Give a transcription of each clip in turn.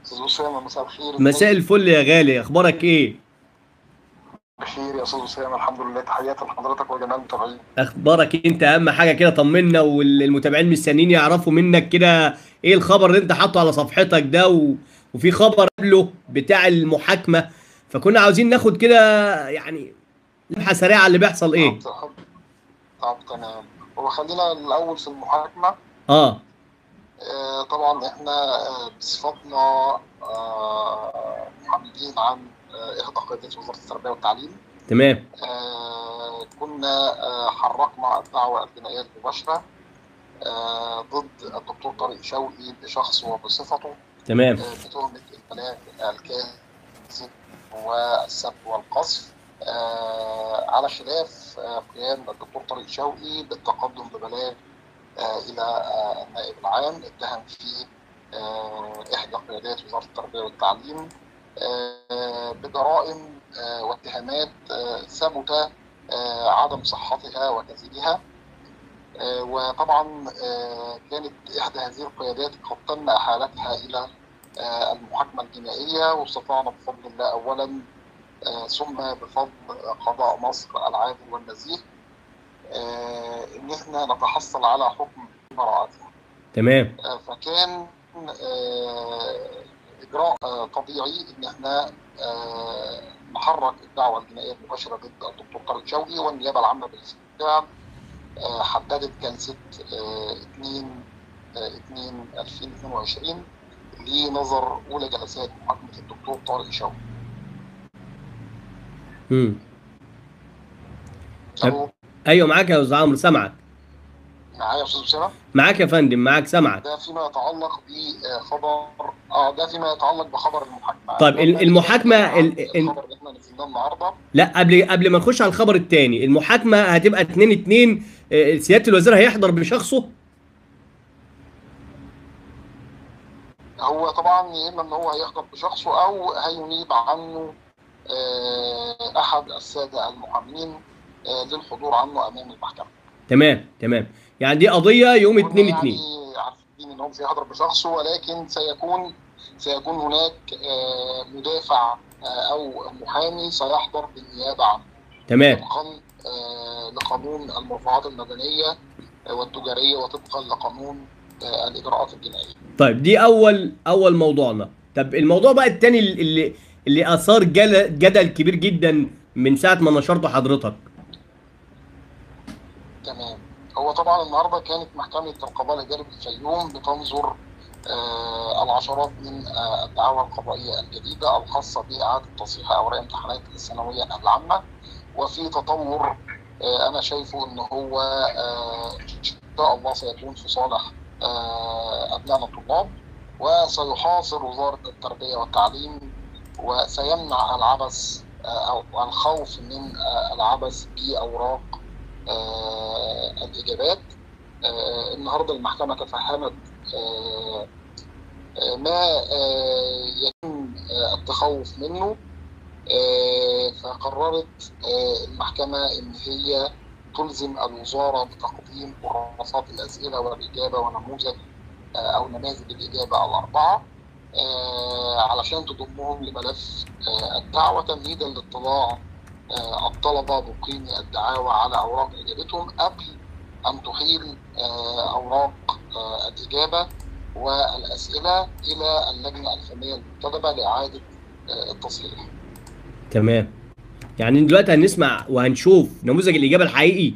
استاذ اسامه مساء الخير مساء الفل يا غالي اخبارك ايه بخير يا استاذ اسامه الحمد لله تحياتي لحضرتك وجميع المتابعين اخبارك إيه؟ انت اهم حاجه كده طمنا والمتابعين مستنيين يعرفوا منك كده ايه الخبر اللي انت حاطه على صفحتك ده و... وفي خبر قبله بتاع المحاكمه فكنا عاوزين ناخد كده يعني لمحه سريعه اللي بيحصل ايه طب طب تمام هو خلينا الاول في المحاكمه اه آه، طبعا احنا آه، بصفتنا آه، محامين عن آه، احدى قيادات وزاره التربيه والتعليم تمام آه، كنا آه، حركنا الدعوة الجنائية المباشرة آه، ضد الدكتور طارق شوقي بشخصه وبصفته تمام آه، بتهمة البلاغ الكاذب والسب والقذف آه، على خلاف آه، قيام الدكتور طارق شوقي بالتقدم ببلاغ آه، إلى آه، النائب العام اتهم فيه آه، إحدى قيادات وزارة التربية والتعليم آه، بجرائم آه، واتهامات آه، ثبت آه، عدم صحتها وكذبها آه، وطبعا آه، كانت إحدى هذه القيادات قد تم إحالتها إلى آه، المحاكمة الجنائية واستطعنا بفضل الله أولا آه، ثم بفضل قضاء مصر العادل والنزيه آه، إن إحنا نتحصل على حكم براءتها تمام آه، فكان آه، اجراء آه، طبيعي ان احنا آه، نحرك الدعوه الجنائيه المباشره ضد الدكتور طارق شوقي والنيابه العامه بالفعل آه، حددت جلسه 2 2 2022 لنظر اولى جلسات محاكمه الدكتور طارق شوقي. امم طب. ألو، ايوه معاك يا استاذ عمرو سامعك معايا يا استاذ اسامه؟ معاك يا فندم معاك سامعك ده فيما يتعلق بخبر اه ده فيما يتعلق بخبر المحاكمه. طيب، ال- المحاكمة عن ال- ال- الخبر اللي احنا نزلناه النهارده لا قبل قبل ما نخش على الخبر الثاني المحاكمه هتبقى 2 2 سياده الوزير هيحضر بشخصه هو طبعا يا اما ان هو هيحضر بشخصه او هينيب عنه آه، احد الساده المحامين آه، للحضور عنه امام المحكمه. تمام تمام يعني دي قضيه يوم 2 كنا 2 يعني عارفين ان هو مش هيحضر بشخصه ولكن سيكون سيكون هناك آه، مدافع آه، او محامي سيحضر بالنيابه عنه تمام طبقا آه، لقانون المرفوعات المدنيه آه، والتجاريه وطبقا لقانون آه، الاجراءات الجنائيه. طيب دي اول اول موضوعنا طب الموضوع بقى الثاني اللي اللي اثار جل- جدل كبير جدا من ساعه ما نشرته حضرتك تمام هو طبعا النهارده كانت محكمه القضاء الاداري بالفيوم بتنظر آه العشرات من آه الدعاوى القضائيه الجديده الخاصه باعاده تصحيح اوراق امتحانات الثانويه العامه وفي تطور آه انا شايفه ان هو آه ان شاء الله سيكون في صالح آه ابنائنا الطلاب وسيحاصر وزاره التربيه والتعليم وسيمنع العبث آه او الخوف من آه العبث باوراق آه الإجابات آه النهارده المحكمة تفهمت آه آه ما آه يتم آه التخوف منه آه فقررت آه المحكمة إن هي تلزم الوزارة بتقديم كراسات الأسئلة والإجابة ونموذج آه أو نماذج الإجابة الأربعة آه علشان تضمهم لملف آه الدعوة تمهيدا لاطلاع آه، الطلبة بقيم الدعاوى على أوراق إجابتهم قبل أن تحيل آه، أوراق آه، الإجابة والأسئلة إلى اللجنة الفنية المنتدبة لإعادة آه، التصحيح. تمام يعني دلوقتي هنسمع وهنشوف نموذج الاجابه الحقيقي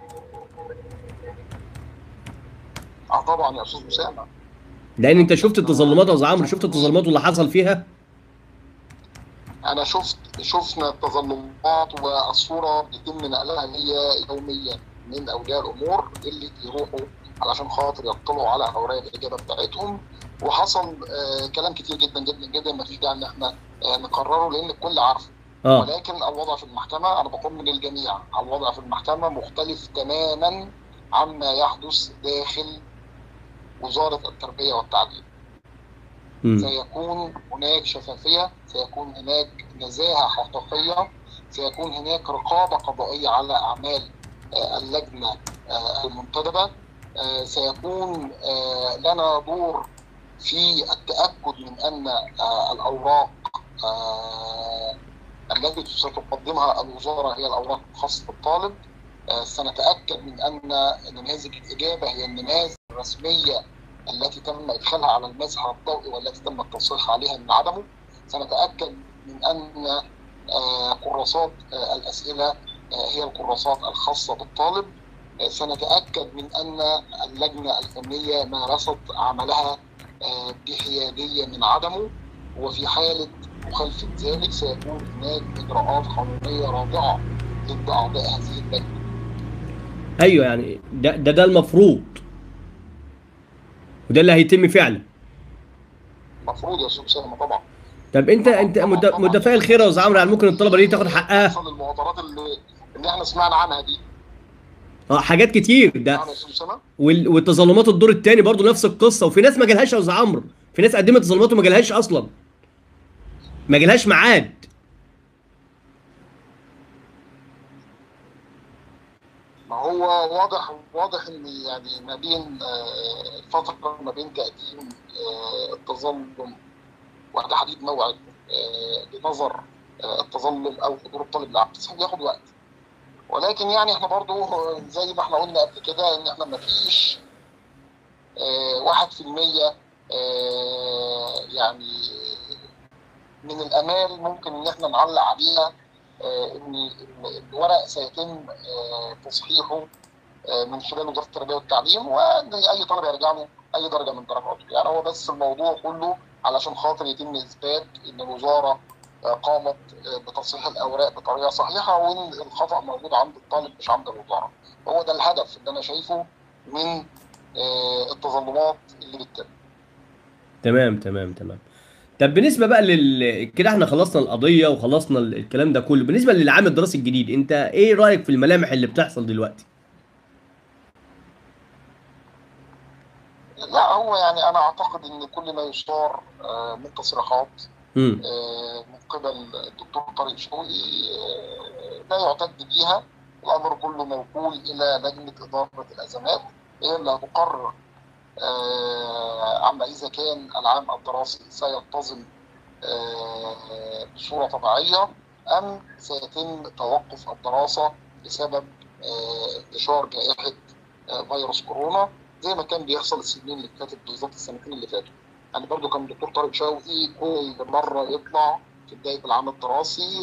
اه طبعا يا استاذ اسامه لان انت شفت التظلمات يا استاذ عمرو شفت التظلمات واللي حصل فيها انا شفت شفنا التظلمات والصوره بيتم نقلها ليا يوميا من اولياء الامور اللي بيروحوا علشان خاطر يطلعوا على اوراق الاجابه بتاعتهم وحصل آه كلام كتير جدا جدا جدا ما فيش داعي ان احنا آه نكرره لان الكل عارفه اه ولكن الوضع في المحكمه انا بقول للجميع الوضع في المحكمه مختلف تماما عما يحدث داخل وزاره التربيه والتعليم مم. سيكون هناك شفافية سيكون هناك نزاهة حقيقية سيكون هناك رقابة قضائية على أعمال آه، اللجنة آه، المنتدبة آه، سيكون آه، لنا دور في التاكد من ان آه، الاوراق آه، التي ستقدمها الوزاره هي الاوراق الخاصه بالطالب آه، سنتاكد من ان نماذج الاجابه هي النماذج الرسميه التي تم ادخالها على المسح الضوئي والتي تم التصحيح عليها من عدمه سنتاكد من ان آه، كراسات آه، الاسئله آه، هي الكراسات الخاصه بالطالب آه، سنتاكد من ان اللجنه الفنيه مارست عملها آه، بحياديه من عدمه وفي حاله مخالفه ذلك سيكون هناك اجراءات قانونيه رادعه ضد اعضاء هذه اللجنه ايوه يعني ده ده, ده المفروض وده اللي هيتم فعلا المفروض يا استاذ اسامه طبعا طب انت انت مت- متفائل خير يا استاذ عمرو يعني ممكن الطلبه دي تاخد حقها توصل المبادرات اللي اللي احنا سمعنا عنها دي اه حاجات كتير ده نعم يا استاذ اسامه وال- والتظلمات الدور الثاني برضو نفس القصه وفي ناس ما جالهاش يا استاذ عمرو في ناس قدمت تظلمات وما جالهاش اصلا ما جالهاش ميعاد ما هو واضح واضح ان يعني ما بين آه، الفتره ما بين تقديم آه، التظلم وتحديد موعد آه، لنظر آه، التظلم او حضور الطالب للعقد التصحيح بياخد وقت ولكن يعني احنا برضو آه، زي ما احنا قلنا قبل كده ان احنا ما فيش واحد في المية يعني من الامال ممكن ان احنا نعلق عليها آه، ان إن الورق سيتم آه، تصحيحه آه، من خلال وزاره التربيه والتعليم وان اي طالب يرجع له اي درجه من درجاته يعني هو بس الموضوع كله علشان خاطر يتم اثبات ان الوزاره آه، قامت آه، بتصحيح الاوراق بطريقه صحيحه وان الخطا موجود عند الطالب مش عند الوزاره هو ده الهدف اللي انا شايفه من آه، التظلمات اللي بتتم تمام تمام تمام طب بالنسبه بقى لل كده احنا خلصنا القضيه وخلصنا ال- الكلام ده كله بالنسبه للعام الدراسي الجديد انت ايه رايك في الملامح اللي بتحصل دلوقتي لا هو يعني انا اعتقد ان كل ما يصار آه، من تصريحات امم آه، من قبل الدكتور طارق شوقي آه، لا يعتد بيها الامر كله موكول الى لجنه اداره الازمات هي اللي هتقرر آه، عما اذا كان العام الدراسي سينتظم آه، بصوره طبيعيه ام سيتم توقف الدراسه بسبب آه، انتشار جائحه آه، فيروس كورونا زي ما كان بيحصل السنين اللي فاتت بالظبط السنتين اللي فاتوا يعني برضو كان الدكتور طارق شوقي كل مرة يطلع في بداية العام الدراسي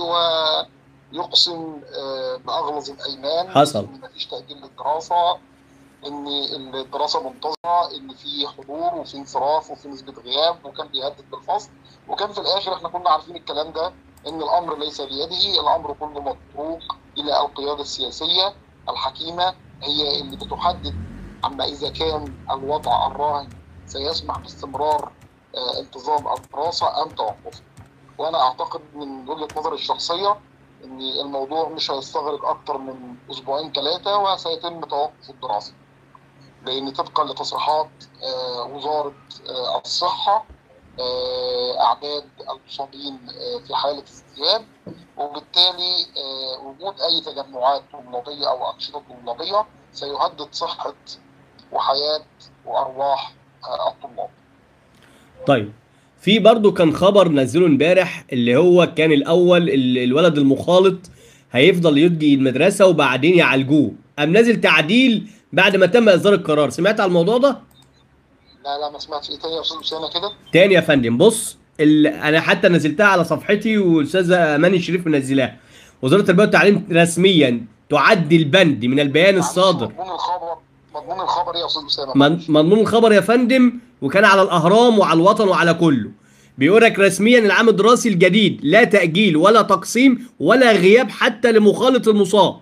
ويقسم آه، بأغلظ الأيمان حصل. إن مفيش تأجيل للدراسة إن الدراسة منتظمة إن في حضور وفي انصراف وفي نسبة غياب وكان بيهدد بالفصل وكان في الآخر إحنا كنا عارفين الكلام ده إن الأمر ليس بيده الأمر كله متروك إلى القيادة السياسية الحكيمة هي اللي بتحدد عما إذا كان الوضع الراهن سيسمح باستمرار آه، انتظام الدراسة أم توقفها وأنا أعتقد من وجهة نظري الشخصية إن الموضوع مش هيستغرق أكتر من أسبوعين ثلاثة وسيتم توقف الدراسة لأن طبقا لتصريحات آه، وزارة آه، الصحة آه، أعداد المصابين آه، في حالة ازدياد وبالتالي آه، وجود أي تجمعات طلابية أو أنشطة طلابية سيهدد صحة وحياة وأرواح آه، الطلاب طيب في برضو كان خبر نزله امبارح اللي هو كان الاول ال- الولد المخالط هيفضل يجي المدرسه وبعدين يعالجوه قام نازل تعديل بعد ما تم اصدار القرار سمعت على الموضوع ده لا لا ما سمعتش ايه تاني يا استاذ اسامه كده تاني يا فندم بص ال... انا حتى نزلتها على صفحتي والاستاذه اماني الشريف منزلاها وزاره التربيه والتعليم رسميا تعدل بند من البيان معلش، الصادر مضمون الخبر مضمون الخبر ايه يا استاذ اسامه من- مضمون الخبر يا فندم وكان على الاهرام وعلى الوطن وعلى كله بيقول لك رسميا العام الدراسي الجديد لا تاجيل ولا تقسيم ولا غياب حتى لمخالط المصاب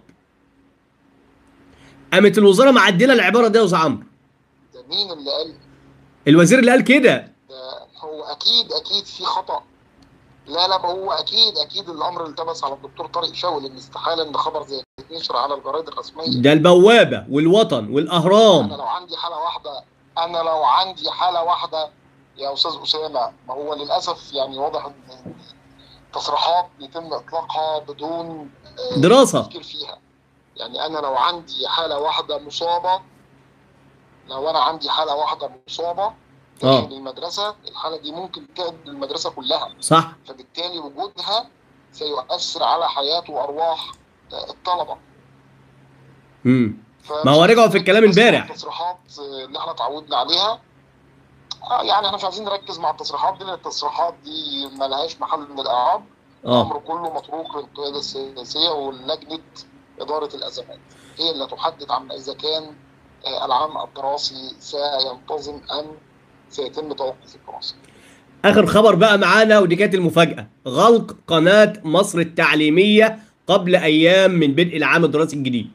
قامت الوزاره معدله العباره دي يا استاذ عمرو ده مين اللي قال الوزير اللي قال كده ده هو اكيد اكيد في خطا لا لا ما هو اكيد اكيد الامر التبس على الدكتور طارق شاوي لان استحاله ان خبر زي ده يتنشر على الجرايد الرسميه ده البوابه والوطن انا والاهرام لو عندي حاله واحده انا لو عندي حاله واحده يا استاذ اسامه ما هو للاسف يعني واضح ان تصريحات بيتم اطلاقها بدون آه، دراسة. تفكير فيها يعني انا لو عندي حاله واحده مصابه لو انا عندي حاله واحده مصابه آه. داخل المدرسه الحاله دي ممكن تهدد المدرسه كلها صح فبالتالي وجودها سيؤثر على حياه وارواح آه، الطلبه امم ف- ما هو رجعوا في الكلام بس امبارح. التصريحات آه، اللي احنا اتعودنا عليها آه يعني احنا مش عايزين نركز مع التصريحات دي لان التصريحات دي ما لهاش محل من الاعراب اه الامر كله متروك للقياده السياسيه ولجنه اداره الازمات هي اللي تحدد عما اذا كان آه، العام الدراسي سينتظم ام سيتم توقف الدراسه. اخر خبر بقى معانا ودي كانت المفاجاه غلق قناه مصر التعليميه قبل ايام من بدء العام الدراسي الجديد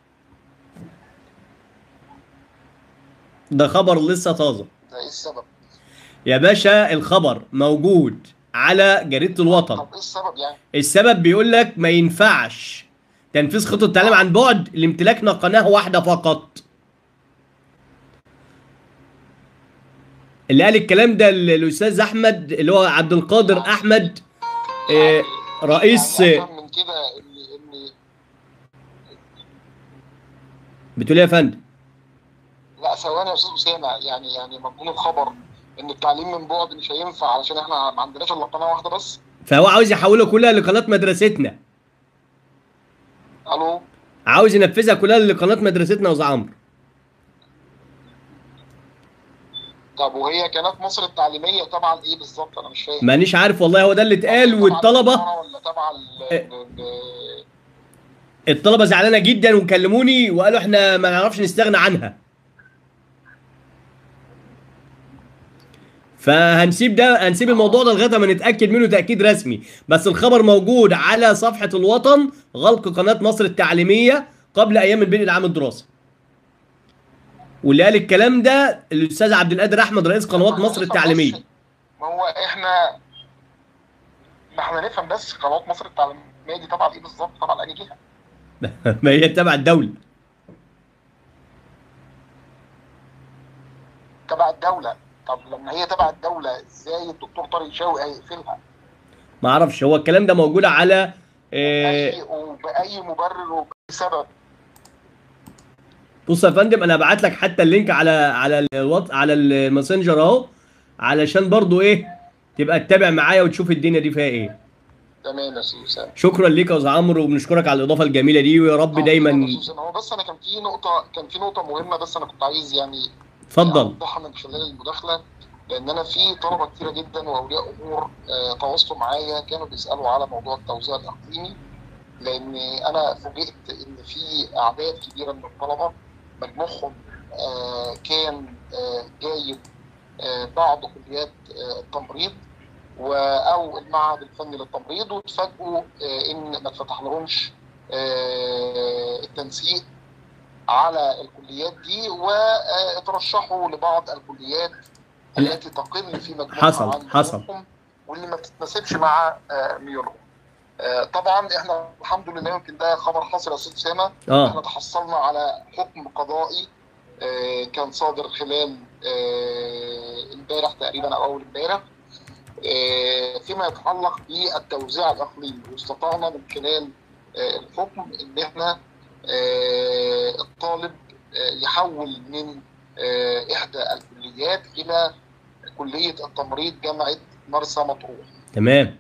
ده خبر لسه طازه ده ايه السبب؟ يا باشا الخبر موجود على جريده الوطن طب ايه السبب يعني؟ السبب بيقول لك ما ينفعش تنفيذ خطه التعليم عن بعد لامتلاكنا قناه واحده فقط اللي قال الكلام ده ال- الاستاذ احمد اللي هو عبد القادر احمد آه، رئيس يعني أفهم من كده ان ان بتقول ايه يا فندم لا ثواني يا استاذ اسامه يعني يعني مضمون الخبر ان التعليم من بعد مش هينفع علشان احنا ما عندناش الا قناه واحده بس فهو عاوز يحولها كلها لقناه مدرستنا الو عاوز ينفذها كلها لقناه مدرستنا يا أستاذ عمرو طب وهي كانت مصر التعليميه تبع الايه بالظبط انا مش فاهم مانيش عارف والله هو ده اللي اتقال تبع والطلبه الوزارة ولا تبع ال- ال- ال- الطلبه زعلانه جدا وكلموني وقالوا احنا ما نعرفش نستغنى عنها فهنسيب ده هنسيب الموضوع ده لغايه ما نتاكد منه تاكيد رسمي بس الخبر موجود على صفحه الوطن غلق قناه مصر التعليميه قبل ايام من بدء العام الدراسي واللي قال الكلام ده الاستاذ عبد القادر احمد رئيس قنوات مصر التعليميه ما هو احنا ما احنا نفهم بس قنوات مصر التعليميه دي تبع ايه بالظبط تبع انهي جهه ما هي تبع الدوله تبع الدوله طب لما هي تبع الدوله ازاي الدكتور طارق شوقي هيقفلها ما اعرفش هو الكلام ده موجود على آه، اي وباي مبرر وباي سبب بص يا فندم انا هبعت لك حتى اللينك على على الوات على الماسنجر اهو علشان برضو ايه تبقى تتابع معايا وتشوف الدنيا دي فيها ايه تمام يا استاذ اسامه شكرا ليك يا استاذ عمرو وبنشكرك على الاضافه الجميله دي ويا رب آه، دايما تمام يا أستاذ أسامة. هو بس انا كان في نقطه كان في نقطه مهمه بس انا كنت عايز يعني اتفضل اوضحها من خلال المداخله لان انا في طلبه كتيره جدا واولياء امور آه، تواصلوا معايا كانوا بيسالوا على موضوع التوزيع الاقليمي لان انا فوجئت ان في اعداد كبيره من الطلبه مجموعهم آه، كان آه، جايب آه، بعض كليات آه، التمريض و- او المعهد الفني للتمريض وتفاجئوا آه، ان ما اتفتح لهمش آه، التنسيق على الكليات دي واترشحوا لبعض الكليات التي تقل في مجموعها حصل- عن حصل. مجموعهم واللي ما بتتناسبش مع آه، ميولهم. آه، طبعا احنا الحمد لله يمكن ده خبر حصل يا استاذ اسامه احنا اه تحصلنا على حكم قضائي آه، كان صادر خلال آه، امبارح تقريبا او اول امبارح آه، فيما يتعلق بالتوزيع الاقليمي واستطعنا من خلال آه، الحكم ان احنا آه، الطالب آه، يحول من آه، احدى الكليات الى كليه التمريض جامعه مرسى مطروح تمام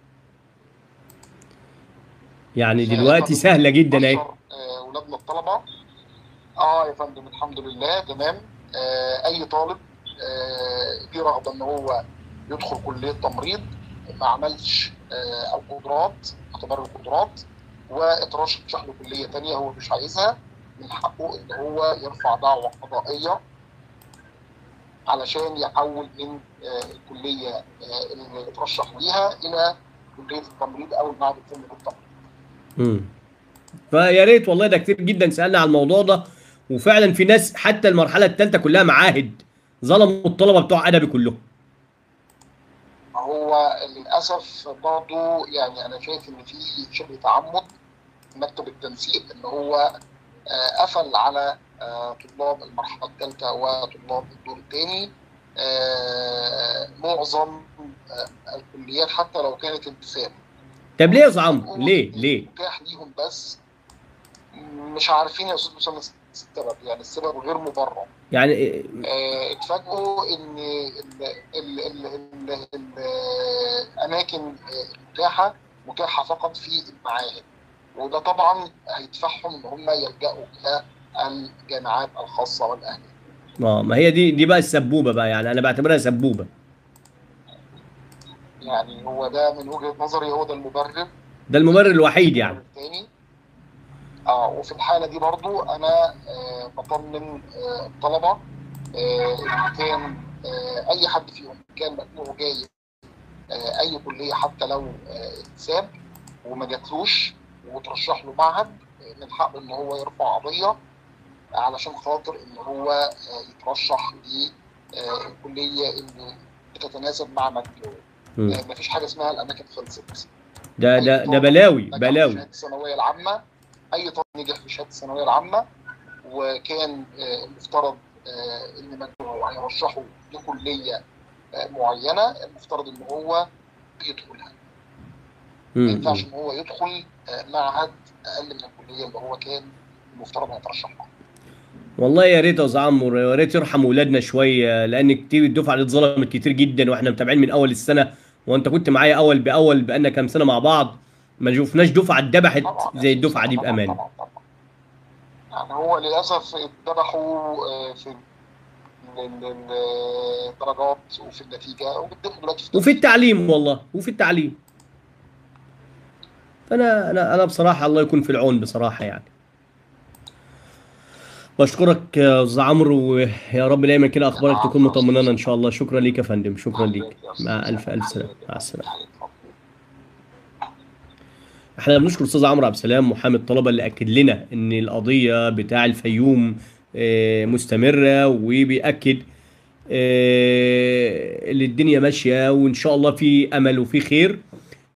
يعني دلوقتي سهله جدا اهي بشر، آه، ولادنا الطلبه اه يا فندم الحمد لله تمام آه اي طالب آه ليه رغبه ان هو يدخل كليه تمريض ما عملش آه القدرات اختبار القدرات واترشح له كليه تانية هو مش عايزها من حقه ان هو يرفع دعوه قضائيه علشان يحول من آه الكليه آه اللي اترشح ليها الى كليه التمريض او المعهد الفني للتمريض امم فيا ريت والله ده كتير جدا سالنا على الموضوع ده وفعلا في ناس حتى المرحله الثالثه كلها معاهد ظلموا الطلبه بتوع ادبي كلهم هو للاسف برضه يعني انا شايف ان في شبه تعمد مكتب التنسيق ان هو آه، قفل على آه، طلاب المرحله الثالثه وطلاب الدور الثاني معظم آه، الكليات حتى لو كانت انتساب طب ليه يا استاذ عمرو ليه ليه متاح ليهم بس مش عارفين يا استاذ اسامه السبب يعني السبب غير مبرر يعني إيه، آه، اتفاجئوا ان ال- ال- ال- ال- ال- الاماكن آه، المتاحه متاحه فقط في المعاهد وده طبعا هيدفعهم ان هم يلجأوا الى الجامعات الخاصه والاهليه اه ما هي دي دي بقى السبوبه بقى يعني انا بعتبرها سبوبه يعني هو ده من وجهه نظري هو ده المبرر ده المبرر الوحيد يعني الثاني اه وفي الحاله دي برضو انا آه بطمن آه الطلبه آه ان كان آه اي حد فيهم كان مجموعه جاي آه اي كليه حتى لو آه اتساب وما جاتلوش وترشح له معهد آه من حقه ان هو يرفع قضيه علشان خاطر ان هو آه يترشح للكليه اللي بتتناسب مع مجموعه مم. آه مفيش حاجه اسمها الاماكن خلصت ده ده ده بلاوي نجح في بلاوي شهاده الثانويه العامه اي طالب نجح في شهاده الثانويه العامه وكان آه، المفترض آه، ان مجموعه هيرشحه لكليه آه، معينه المفترض ان هو يدخلها ما مم. ينفعش مم. ان هو يدخل آه، معهد اقل من الكليه اللي هو كان المفترض هيترشح لها والله يا ريت يا استاذ عمرو يا ريت يرحم اولادنا شويه لان كتير الدفعه اللي اتظلمت كتير جدا واحنا متابعين من اول السنه وانت كنت معايا اول باول بقالنا كام سنه مع بعض ما شفناش دفعه اتذبحت طبعا زي الدفعه دي طبعا بامانه طبعا طبعا يعني هو للاسف اتذبحوا آه، في ال- ال- الدرجات وفي النتيجه وبتدخل دلوقتي في وفي التعليم والله وفي التعليم فانا انا انا بصراحه الله يكون في العون بصراحه يعني بشكرك يا استاذ عمرو ويا رب دايما كده اخبارك تكون مطمنانا ان شاء الله شكرا ليك يا فندم شكرا ليك مع الف الف سلامه مع السلامه احنا بنشكر استاذ عمرو عبد السلام محامي الطلبه اللي اكد لنا ان القضيه بتاع الفيوم آه، مستمره وبيأكد آه، ان الدنيا ماشيه وان شاء الله في امل وفي خير